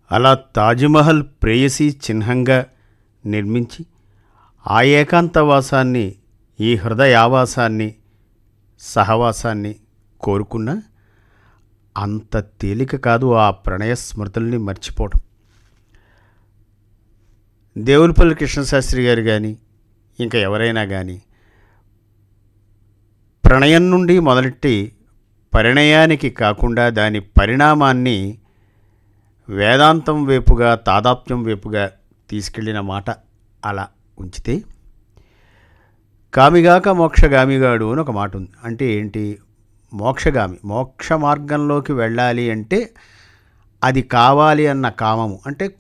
అలా తాజ్మహల్ ప్రేయసీ చిహ్నంగా నిర్మించి ఆ ఏకాంతవాసాన్ని ఈ హృదయావాసాన్ని సహవాసాన్ని కోరుకున్న అంత తేలిక కాదు ఆ ప్రణయ స్మృతుల్ని మర్చిపోవడం దేవులపల్లి కృష్ణశాస్త్రి గారు కానీ ఇంకా ఎవరైనా కానీ ప్రణయం నుండి మొదలెట్టి పరిణయానికి కాకుండా దాని పరిణామాన్ని వేదాంతం వైపుగా తాదాత్మ్యం వైపుగా తీసుకెళ్ళిన మాట అలా ఉంచితే కామిగాక మోక్షగామిగాడు అని ఒక మాట ఉంది అంటే ఏంటి మోక్షగామి మోక్ష మార్గంలోకి వెళ్ళాలి అంటే అది కావాలి అన్న కామము అంటే